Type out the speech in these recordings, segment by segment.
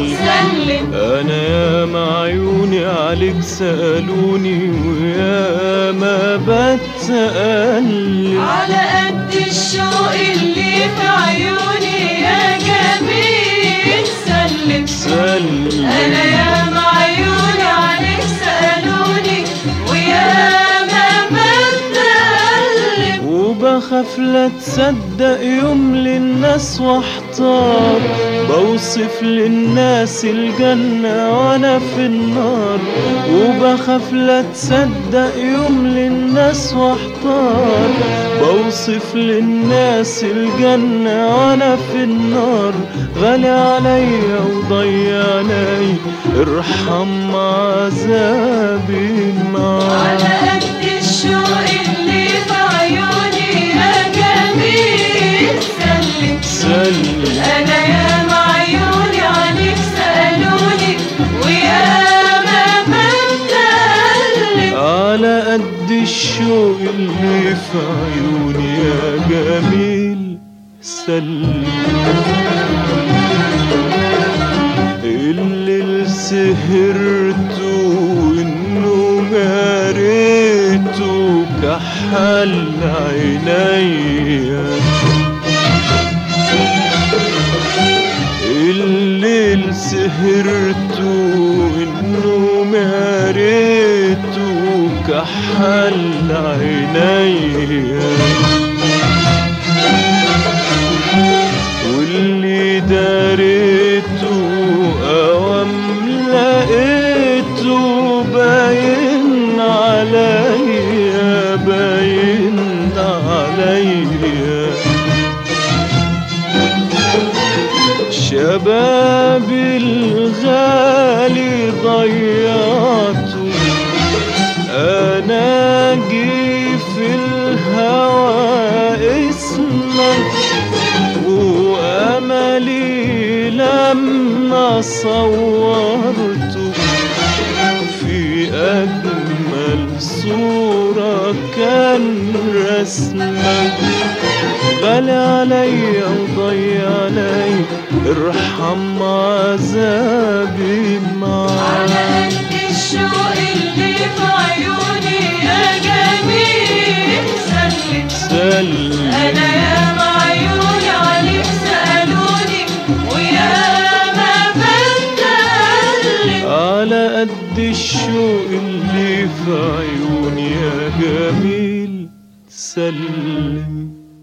سلم سلم انا يا معيوني عليك سألوني ويا ما بتسأل على قد الشوق اللي في عيوني يا جميل سلم سلم انا يا معيوني عليك سألوني ويا ما بتقلب وبخاف لا تصدق يوم للناس واحتار بوصف للناس الجنة وانا في النار وبخاف لا تصدق يوم للناس واحتار بوصف للناس الجنة وانا في النار غالي عليا وضيعني ارحم عذابي معاك على قد الشوق اللي في عيوني يا جميل سلم سلم انا يا معيوني عليك سألوني ويا ما بتقلب على قد الشوق اللي في عيوني يا جميل سلم اللي سهرته انه جاريته كحل عينيا الليل سهرته انه ماريته كحل عينيا واللي داريته اوام لقيته باين عليا باين عليا شبابي الغالي ضيعته انا جي في الهوى اسمك واملي لما صورته في اجمل صوره كان رسمك غالي عليا وضيع علي ارحم عذابي على معاك قد الشوق اللي في عيوني يا جميل سلم سلم انا يا معيوني عليك سألوني ويا ما بتقلب على قد الشوق اللي في عيوني يا جميل سلم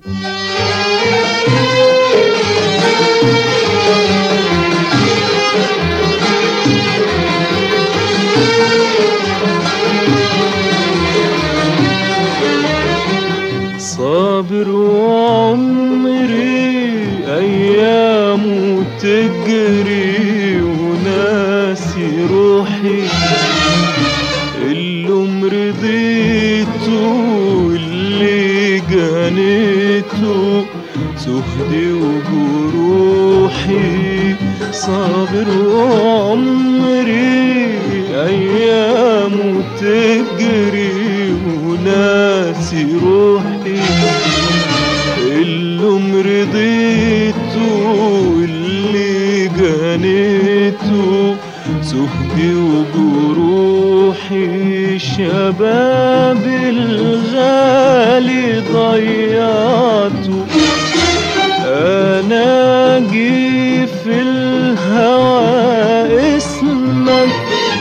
صابر وعمري أيامه تجري وناسي روحي اللي مرضيته اللي جنيته سهدي وجروحي صابر وعمري أيامه تجري وناسي روحي اللي مرضيته اللي جنيته سهدي وجروحي شباب الغالي ضيعته انا جي في الهوى اسمك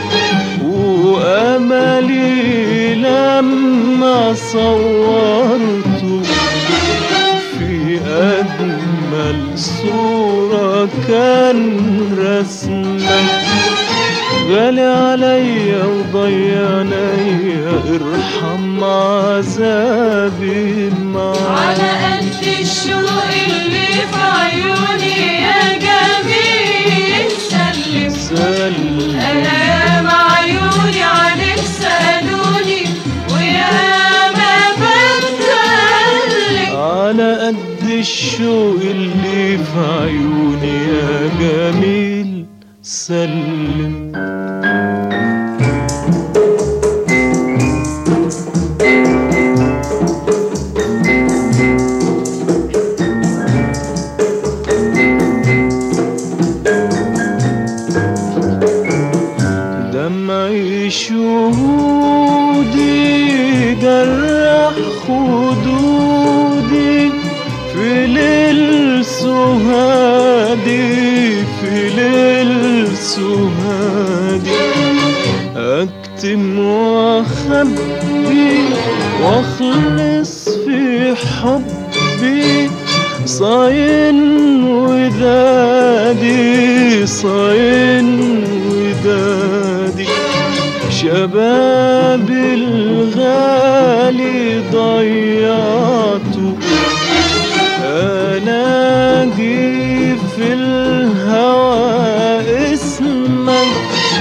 واملي لما صورته في اجمل صوره كان رسمك غالي عليا وضيعني ارحم عذابي على معاك قد الشوق اللي في عيوني يا جميل سلم سلم انا يا معيوني عليك سألوني ويا ما بتقلب على قد الشوق اللي في عيوني يا جميل سلم شهودي جرح خدودي في ليل سهادي في ليل سهادي اكتم واخبي واخلص في حبي صاين ودادي صاين ودادي شباب الغالي ضيعته اناجي في الهوى اسمك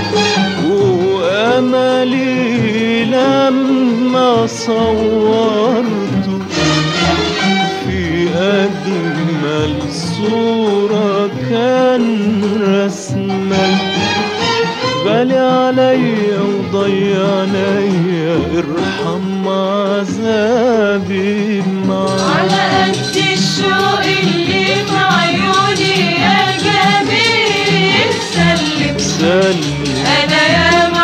واملي لما صورته في اجمل صوره كان رسمك غالي عليا وضيع عليا ارحم عذابي معاك على قد الشوق اللي في عيوني يا جميل سلم سلم انا يا